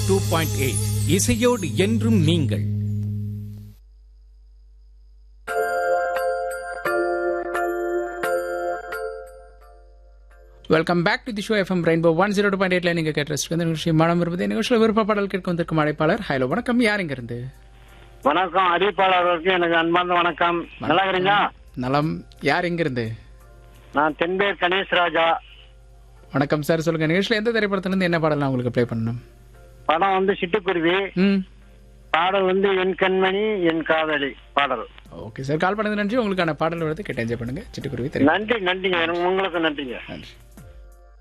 two point eight இசையோடு என்றும் நீங்கள் welcome back to the show FM rainbow one zero two point எயிட்ல நீங்க கேட்ட இந்த நிகழ்ச்சி மனம் இருப்பது நிகழ்ச்சியில் விருப்ப பாடல் கேட்க வந்திருக்கும் அழைப்பாளர் ஹலோ வணக்கம் யார் இங்க இருந்து வணக்கம் அறிவிப்பாளர்களுக்கு எனக்கு அன்பார்ந்த வணக்கம் நல்லா இருக்கிறீங்களா நலம் யார் இங்க இருந்து நான் தென்பேர் கணேஷ் ராஜா வணக்கம் சார் சொல்லுங்க நிகழ்ச்சியில் எந்த திரைப்படத்துல இருந்து என்ன பாடல் நான் உங்களுக்கு ப்ளே பண்ணணும் படம் வந்து சிட்டுக்குருவி ம் பாடல் வந்து என் கண்மணி என் காதலி பாடல் ஓகே சார் கால் பண்ணது நன்றி உங்களுக்கான பாடல் வருது கேட்டு என்ஜாய் பண்ணுங்க சிட்டுக்குருவி தெரியும் நன்றி நன்றிங்க உங்களுக்கு நன்றிங்க நன்றி